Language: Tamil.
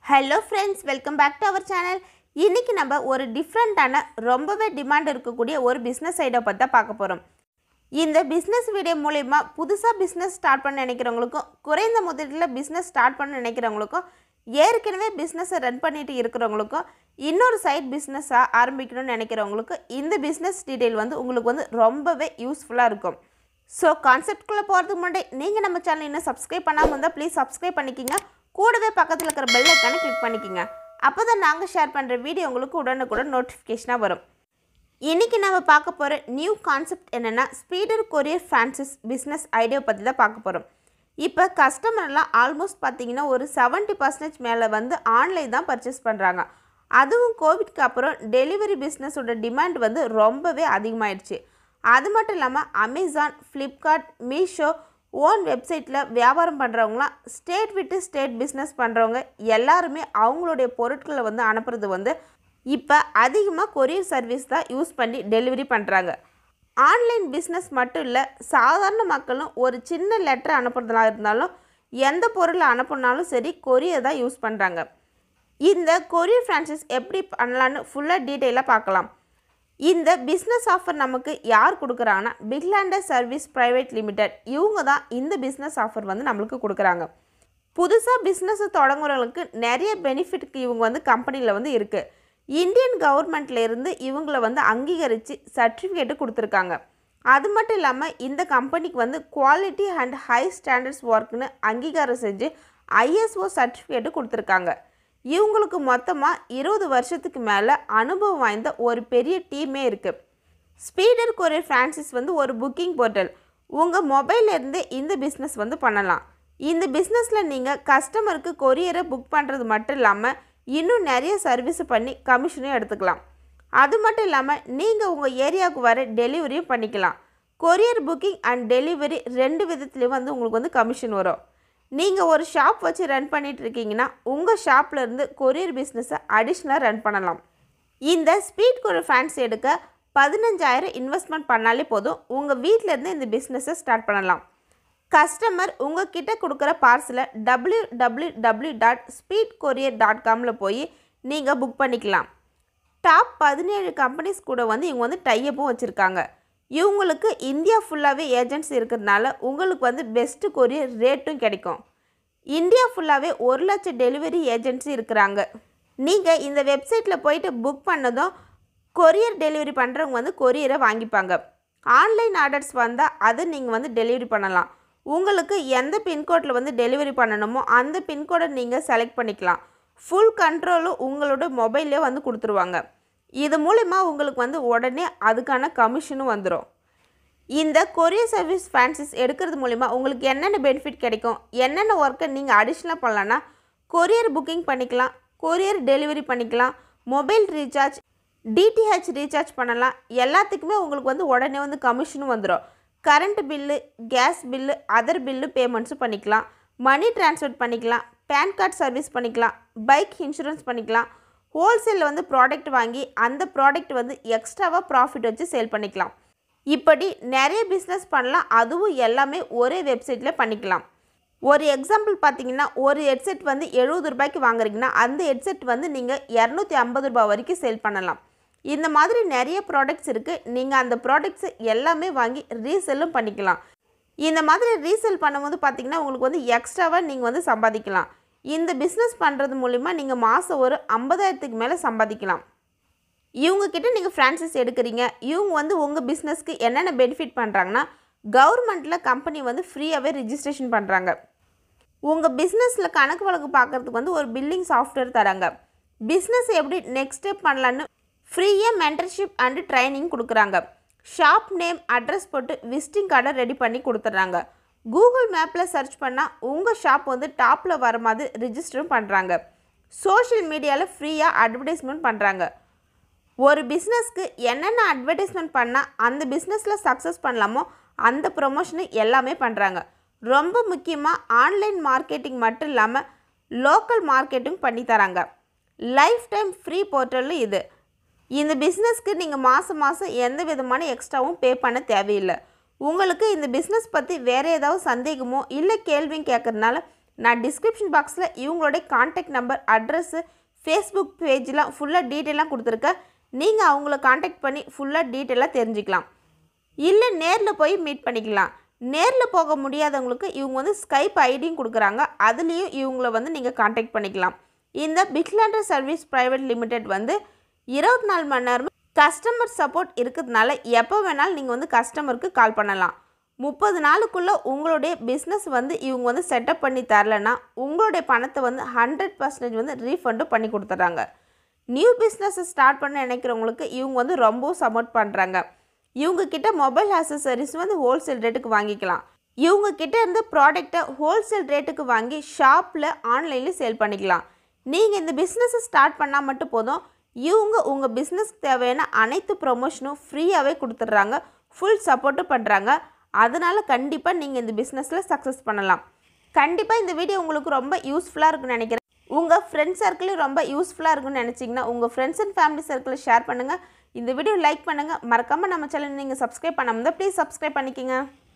hello friends welcome back to our channel இன்றைக்கி நம்ம ஒரு டிஃப்ரெண்ட்டான ரொம்பவே டிமாண்ட் இருக்கக்கூடிய ஒரு பிஸ்னஸ் ஐடியா பற்றி தான் பார்க்க போகிறோம் இந்த பிஸ்னஸ் வீடியோ மூலயமா புதுசாக பிஸ்னஸ் ஸ்டார்ட் பண்ண நினைக்கிறவங்களுக்கும் குறைந்த முதலீட்டில் பிஸ்னஸ் ஸ்டார்ட் பண்ண நினைக்கிறவங்களுக்கும் ஏற்கனவே பிஸ்னஸை ரன் பண்ணிட்டு இருக்கிறவங்களுக்கும் இன்னொரு சைட் பிஸ்னஸாக ஆரம்பிக்கணும்னு நினைக்கிறவங்களுக்கும் இந்த பிஸ்னஸ் டீட்டெயில் வந்து உங்களுக்கு வந்து ரொம்பவே யூஸ்ஃபுல்லாக இருக்கும் ஸோ கான்செப்ட்குள்ளே போகிறதுக்கு முன்னாடி நீங்கள் நம்ம சேனல் இன்னும் சப்ஸ்கிரைப் பண்ணாமல் இருந்தால் ப்ளீஸ் சப்ஸ்கிரைப் பண்ணிக்கிங்க கூடவே பக்கத்தில் இருக்கிற பெல் ஐக்கானை கிளிக் பண்ணிக்கிங்க அப்போ தான் நாங்கள் ஷேர் பண்ணுற வீடியோ உங்களுக்கு உடனுக்குடன் நோட்டிஃபிகேஷனாக வரும் இன்றைக்கி நம்ம பார்க்க போகிற நியூ கான்செப்ட் என்னென்னா speeder courier franchise business idea பற்றி தான் பார்க்க போகிறோம் இப்போ கஸ்டமர்லாம் ஆல்மோஸ்ட் பார்த்தீங்கன்னா ஒரு 70% பர்சன்டேஜ் மேலே வந்து ஆன்லைன் தான் பர்ச்சேஸ் பண்ணுறாங்க அதுவும் கோவிட்க்கு அப்புறம் டெலிவரி பிஸ்னஸோட டிமாண்ட் வந்து ரொம்பவே அதிகமாயிடுச்சு அது மட்டும் இல்லாமல் அமேசான் ஃப்ளிப்கார்ட் மீஷோ ஓன் வெப்சைட்டில் வியாபாரம் பண்ணுறவங்களாம் ஸ்டேட் விட்டு ஸ்டேட் பிஸ்னஸ் பண்ணுறவங்க எல்லாருமே அவங்களுடைய பொருட்களை வந்து அனுப்புறது வந்து இப்போ அதிகமாக கொரியர் சர்வீஸ் தான் யூஸ் பண்ணி டெலிவரி பண்ணுறாங்க ஆன்லைன் பிஸ்னஸ் மட்டும் இல்லை சாதாரண மக்களும் ஒரு சின்ன லெட்டர் அனுப்புறதுனா இருந்தாலும் எந்த பொருளை அனுப்புனாலும் சரி கொரியர் தான் யூஸ் பண்ணுறாங்க இந்த கொரியர் ஃப்ரான்ச்சைஸ் எப்படி பண்ணலான்னு ஃபுல்லாக டீட்டெயிலாக பார்க்கலாம் இந்த பிஸ்னஸ் ஆஃபர் நமக்கு யார் கொடுக்குறாங்கன்னா பிக்லாண்டர் சர்வீஸ் ப்ரைவேட் லிமிடெட் இவங்க தான் இந்த பிஸ்னஸ் ஆஃபர் வந்து நம்மளுக்கு கொடுக்குறாங்க புதுசாக பிஸ்னஸை தொடங்குறவங்களுக்கு நிறைய பெனிஃபிட்க்கு இவங்க வந்து கம்பெனியில் வந்து இருக்குது இந்தியன் கவர்மெண்ட்ல இருந்து இவங்கள வந்து அங்கீகரித்து சர்டிஃபிகேட்டு கொடுத்துருக்காங்க அது மட்டும் இல்லாமல் இந்த கம்பெனிக்கு வந்து குவாலிட்டி அண்ட் ஹை ஸ்டாண்டர்ட்ஸ் ஒர்க்னு அங்கீகாரம் செஞ்சு ஐஎஸ்ஓ சர்டிஃபிகேட்டு கொடுத்துருக்காங்க இவங்களுக்கு மொத்தமாக இருபது வருஷத்துக்கு மேலே அனுபவம் வாய்ந்த ஒரு பெரிய டீமே இருக்குது ஸ்பீடர் கொரியர் ஃப்ரான்சிஸ் வந்து ஒரு புக்கிங் போர்ட்டல் உங்கள் மொபைல்லேருந்தே இந்த பிஸ்னஸ் வந்து பண்ணலாம் இந்த பிஸ்னஸில் நீங்கள் கஸ்டமருக்கு கொரியரை புக் பண்ணுறது மட்டும் இல்லாமல் இன்னும் நிறைய சர்வீஸ் பண்ணி கமிஷனும் எடுத்துக்கலாம் அது மட்டும் இல்லாமல் நீங்கள் உங்கள் ஏரியாவுக்கு வர டெலிவரியும் பண்ணிக்கலாம் கொரியர் புக்கிங் அண்ட் டெலிவரி ரெண்டு விதத்துலேயும் வந்து உங்களுக்கு வந்து கமிஷன் வரும் நீங்கள் ஒரு ஷாப் வச்சு ரன் பண்ணிட்டு இருக்கீங்கன்னா உங்கள் ஷாப்பில் இருந்து கொரியர் பிஸ்னஸை அடிஷ்னலாக ரன் பண்ணலாம் இந்த ஸ்பீட் கொரியர் ஃபேன்ஸ் எடுக்க பதினஞ்சாயிரம் இன்வெஸ்ட்மெண்ட் பண்ணாலே போதும் உங்கள் வீட்டிலேருந்து இந்த பிஸ்னஸை ஸ்டார்ட் பண்ணலாம் கஸ்டமர் உங்ககிட்ட கொடுக்குற பார்சலை W W W dot speed courier dot காமில் போய் நீங்கள் புக் பண்ணிக்கலாம் டாப் பதினேழு கம்பெனிஸ் கூட வந்து இவங்க வந்து டையப்பும் வச்சுருக்காங்க இவங்களுக்கு இந்தியா ஃபுல்லாகவே ஏஜென்ட்ஸ் இருக்கிறதுனால உங்களுக்கு வந்து பெஸ்ட்டு கொரியர் ரேட்டும் கிடைக்கும் இந்தியா ஃபுல்லாகவே ஒரு லட்சம் டெலிவரி ஏஜென்சி இருக்கிறாங்க நீங்கள் இந்த வெப்சைட்டில் போயிட்டு புக் பண்ணதும் கொரியர் டெலிவரி பண்ணுறவங்க வந்து கொரியரை வாங்கிப்பாங்க ஆன்லைன் ஆர்டர்ஸ் வந்தால் அதை நீங்கள் வந்து டெலிவரி பண்ணலாம் உங்களுக்கு எந்த பின்கோடில் வந்து டெலிவரி பண்ணணுமோ அந்த பின்கோடை நீங்கள் செலக்ட் பண்ணிக்கலாம் ஃபுல் கண்ட்ரோலும் உங்களோட மொபைல்லே வந்து கொடுத்துருவாங்க இது மூலிமா உங்களுக்கு வந்து உடனே அதுக்கான கமிஷனும் வந்துடும் இந்த கொரியர் சர்வீஸ் ஃபேன்சிஸ் எடுக்கிறது மூலிமா உங்களுக்கு என்னென்ன பெனிஃபிட் கிடைக்கும் என்னென்ன ஒர்க்கை நீங்கள் அடிஷ்னலாக பண்ணலான்னா கொரியர் புக்கிங் பண்ணிக்கலாம் கொரியர் டெலிவரி பண்ணிக்கலாம் மொபைல் ரீசார்ஜ் டிடிஹெச் ரீசார்ஜ் பண்ணலாம் எல்லாத்துக்குமே உங்களுக்கு வந்து உடனே வந்து கமிஷனும் வந்துடும் current bill gas bill other bill பேமெண்ட்ஸும் பண்ணிக்கலாம் மணி ட்ரான்ஸ்ஃபர் பண்ணிக்கலாம் பேன் கார்டு சர்வீஸ் பண்ணிக்கலாம் பைக் இன்சூரன்ஸ் பண்ணிக்கலாம் ஹோல்சேலில் வந்து ப்ராடக்ட் வாங்கி அந்த ப்ராடக்ட் வந்து எக்ஸ்ட்ராவாக ப்ராஃபிட் வச்சு சேல் பண்ணிக்கலாம் இப்படி நிறைய பிஸ்னஸ் பண்ணலாம் அதுவும் எல்லாமே ஒரே வெப்சைட்டில் பண்ணிக்கலாம் ஒரு எக்ஸாம்பிள் பார்த்தீங்கன்னா ஒரு ஹெட்செட் வந்து எழுபது ரூபாய்க்கு வாங்குறீங்கன்னா அந்த ஹெட்செட் வந்து நீங்கள் இரநூத்தி ஐம்பது ரூபாய் வரைக்கும் சேல் பண்ணலாம் இந்த மாதிரி நிறைய ப்ராடக்ட்ஸ் இருக்குது நீங்கள் அந்த ப்ராடக்ட்ஸ் எல்லாமே வாங்கி ரீசெல்லும் பண்ணிக்கலாம் இந்த மாதிரி ரீசேல் பண்ணும்போது பார்த்தீங்கன்னா உங்களுக்கு வந்து எக்ஸ்ட்ராவாக நீங்கள் வந்து சம்பாதிக்கலாம் இந்த பிஸ்னஸ் பண்ணுறது மூலிமா நீங்கள் மாதம் ஒரு ஐம்பதாயிரத்துக்கு மேலே சம்பாதிக்கலாம் இவங்கக்கிட்ட நீங்கள் ஃப்ரான்சைஸ் எடுக்கிறீங்க இவங்க வந்து உங்கள் பிஸ்னஸ்க்கு என்னென்ன பெனிஃபிட் பண்ணுறாங்கன்னா கவர்மெண்ட்டில் கம்பெனி வந்து ஃப்ரீயாகவே ரிஜிஸ்ட்ரேஷன் பண்ணுறாங்க உங்கள் பிஸ்னஸில் கணக்கு வழக்கு பார்க்குறதுக்கு வந்து ஒரு பில்லிங் சாஃப்ட்வேர் தராங்க பிஸ்னஸ் எப்படி நெக்ஸ்ட் ஸ்டெப் பண்ணலான்னு ஃப்ரீயாக மென்டர்ஷிப் அண்டு ட்ரைனிங் கொடுக்குறாங்க ஷாப் நேம் அட்ரஸ் போட்டு விசிட்டிங் கார்டை ரெடி பண்ணி கொடுத்துட்றாங்க கூகுள் மேப்பில் சர்ச் பண்ணால் உங்கள் ஷாப் வந்து டாப்பில் வர மாதிரி ரிஜிஸ்டரும் பண்ணுறாங்க சோஷியல் மீடியாவில் ஃப்ரீயாக அட்வர்டைஸ்மெண்ட் பண்ணுறாங்க ஒரு பிஸ்னஸ்க்கு என்னென்ன அட்வர்டைஸ்மெண்ட் பண்ணால் அந்த பிஸ்னஸில் சக்ஸஸ் பண்ணலாமோ அந்த ப்ரொமோஷனு எல்லாமே பண்ணுறாங்க ரொம்ப முக்கியமாக ஆன்லைன் மார்க்கெட்டிங் மட்டும் இல்லாமல் லோக்கல் மார்க்கெட்டிங் பண்ணி தராங்க லைஃப் டைம் ஃப்ரீ போர்ட்டலும் இது இந்த பிஸ்னஸ்க்கு நீங்கள் மாதம் மாதம் எந்த விதமான எக்ஸ்ட்ராவும் பே பண்ண தேவையில்லை உங்களுக்கு இந்த பிஸ்னஸ் பற்றி வேறு ஏதாவது சந்தேகமோ இல்லை கேள்வியும் கேட்குறதுனால நான் டிஸ்கிரிப்ஷன் பாக்ஸில் இவங்களுடைய காண்டாக்ட் நம்பர் அட்ரஸ்ஸு ஃபேஸ்புக் பேஜ்லாம் ஃபுல்லாக டீட்டெயிலாக கொடுத்துருக்கேன் நீங்கள் அவங்கள காண்டாக்ட் பண்ணி ஃபுல்லாக டீட்டெயிலாக தெரிஞ்சுக்கலாம் இல்லை நேரில் போய் மீட் பண்ணிக்கலாம் நேரில் போக முடியாதவங்களுக்கு இவங்க வந்து ஸ்கைப் ஐடியும் கொடுக்குறாங்க அதுலேயும் இவங்கள வந்து நீங்கள் காண்டாக்ட் பண்ணிக்கலாம் இந்த பிக்லாண்டர் சர்வீஸ் ப்ரைவேட் லிமிடெட் வந்து இருபத்தி நாலு மணி நேரமும் கஸ்டமர் சப்போர்ட் இருக்கிறதுனால எப்போ வேணாலும் நீங்கள் வந்து கஸ்டமருக்கு கால் பண்ணலாம் முப்பது நாளுக்குள்ளே உங்களுடைய பிஸ்னஸ் வந்து இவங்க வந்து செட்டப் பண்ணி தரலைன்னா உங்களுடைய பணத்தை வந்து ஹண்ட்ரட் பர்சன்டேஜ் வந்து ரீஃபண்டும் பண்ணி கொடுத்துட்றாங்க நியூ பிஸ்னஸை ஸ்டார்ட் பண்ண நினைக்கிறவங்களுக்கு இவங்க வந்து ரொம்பவும் சப்போர்ட் பண்ணுறாங்க இவங்க கிட்ட மொபைல் ஆக்சசரிஸ் வந்து ஹோல்சேல் ரேட்டுக்கு வாங்கிக்கலாம் இவங்க கிட்ட இருந்து ப்ராடக்டை ஹோல்சேல் ரேட்டுக்கு வாங்கி ஷாப்பில் ஆன்லைனில் சேல் பண்ணிக்கலாம் நீங்கள் இந்த பிஸ்னஸை ஸ்டார்ட் பண்ணால் மட்டும் போதும் இவங்க உங்கள் பிஸ்னஸ்க்கு தேவையான அனைத்து ப்ரொமோஷனும் ஃப்ரீயாகவே கொடுத்துட்றாங்க ஃபுல் சப்போர்ட்டும் பண்ணுறாங்க அதனால் கண்டிப்பாக நீங்கள் இந்த பிஸ்னஸில் சக்ஸஸ் பண்ணலாம் கண்டிப்பாக இந்த வீடியோ உங்களுக்கு ரொம்ப யூஸ்ஃபுல்லாக இருக்கும்னு நினைக்கிறேன் உங்கள் ஃப்ரெண்ட்ஸ் சர்க்கிளும் ரொம்ப யூஸ்ஃபுல்லாக இருக்கும்னு நினச்சிங்கன்னா உங்கள் ஃப்ரெண்ட்ஸ் அண்ட் ஃபேமிலி சர்க்கிளில் ஷேர் பண்ணுங்கள் இந்த வீடியோ லைக் பண்ணுங்கள் மறக்காமல் நம்ம சேனல் நீங்கள் சப்ஸ்கிரைப் பண்ணாமல் ப்ளீஸ் சப்ஸ்கிரைப் பண்ணிக்கோங்க